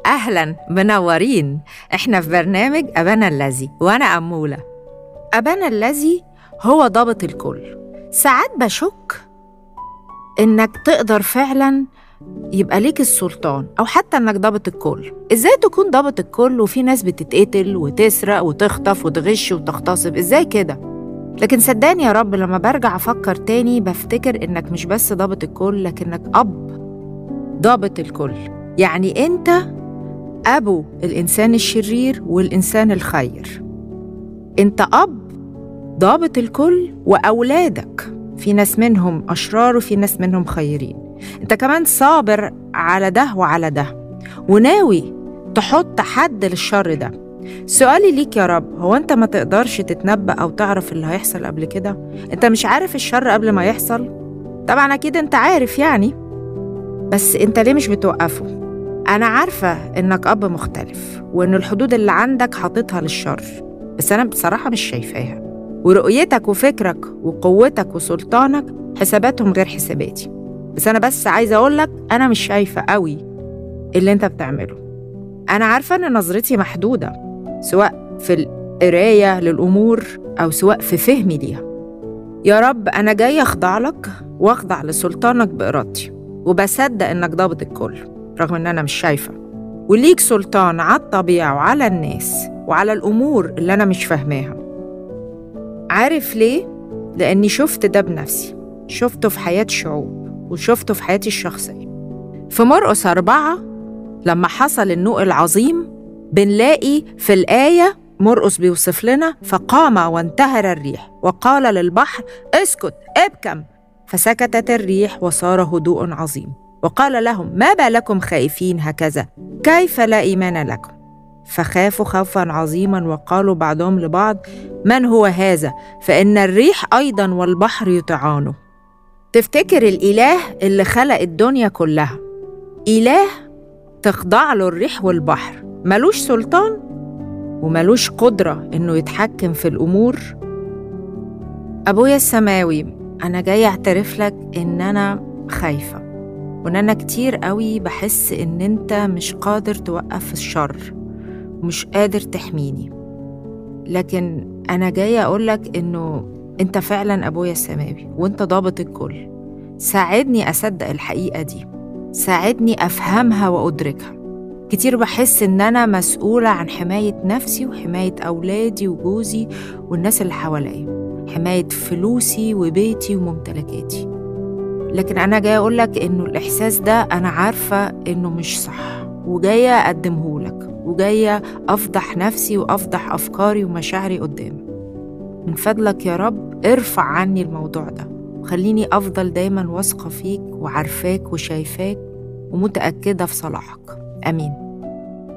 أهلا منورين إحنا في برنامج أبانا الذي وأنا أمولة أبانا الذي هو ضابط الكل ساعات بشك إنك تقدر فعلا يبقى ليك السلطان أو حتى إنك ضابط الكل إزاي تكون ضابط الكل وفي ناس بتتقتل وتسرق وتخطف وتغش وتغتصب إزاي كده؟ لكن صدقني يا رب لما برجع أفكر تاني بفتكر إنك مش بس ضابط الكل لكنك أب ضابط الكل يعني أنت أبو الإنسان الشرير والإنسان الخير أنت أب ضابط الكل وأولادك في ناس منهم أشرار وفي ناس منهم خيرين أنت كمان صابر على ده وعلى ده وناوي تحط حد للشر ده سؤالي ليك يا رب هو أنت ما تقدرش تتنبأ أو تعرف اللي هيحصل قبل كده؟ أنت مش عارف الشر قبل ما يحصل؟ طبعا أكيد أنت عارف يعني بس أنت ليه مش بتوقفه؟ أنا عارفة إنك أب مختلف وإن الحدود اللي عندك حاططها للشر بس أنا بصراحة مش شايفاها ورؤيتك وفكرك وقوتك وسلطانك حساباتهم غير حساباتي بس أنا بس عايزة أقولك أنا مش شايفة قوي اللي أنت بتعمله أنا عارفة إن نظرتي محدودة سواء في القراية للأمور أو سواء في فهمي ليها يا رب أنا جاي أخضع لك وأخضع لسلطانك بإرادتي وبصدق إنك ضابط الكل رغم إن أنا مش شايفة وليك سلطان على الطبيعة وعلى الناس وعلى الأمور اللي أنا مش فاهماها عارف ليه؟ لأني شفت ده بنفسي شفته في حياة شعوب وشفته في حياتي الشخصية في مرقس أربعة لما حصل النوء العظيم بنلاقي في الآية مرقس بيوصف لنا فقام وانتهر الريح وقال للبحر اسكت ابكم فسكتت الريح وصار هدوء عظيم وقال لهم ما بالكم خائفين هكذا كيف لا إيمان لكم فخافوا خوفا عظيما وقالوا بعضهم لبعض من هو هذا فإن الريح أيضا والبحر يطيعانه تفتكر الإله اللي خلق الدنيا كلها إله تخضع له الريح والبحر ملوش سلطان وملوش قدرة إنه يتحكم في الأمور أبويا السماوي أنا جاي أعترف لك إن أنا خايفة وإن أنا كتير قوي بحس إن أنت مش قادر توقف الشر ومش قادر تحميني لكن أنا جاية أقولك إنه أنت فعلا أبويا السماوي وأنت ضابط الكل ساعدني أصدق الحقيقة دي ساعدني أفهمها وأدركها كتير بحس إن أنا مسؤولة عن حماية نفسي وحماية أولادي وجوزي والناس اللي حواليا حماية فلوسي وبيتي وممتلكاتي لكن أنا جاية أقولك إنه الإحساس ده أنا عارفة إنه مش صح وجاية أقدمهولك وجاية أفضح نفسي وأفضح أفكاري ومشاعري قدامك من فضلك يا رب ارفع عني الموضوع ده وخليني أفضل دايما واثقة فيك وعارفاك وشايفاك ومتأكدة في صلاحك آمين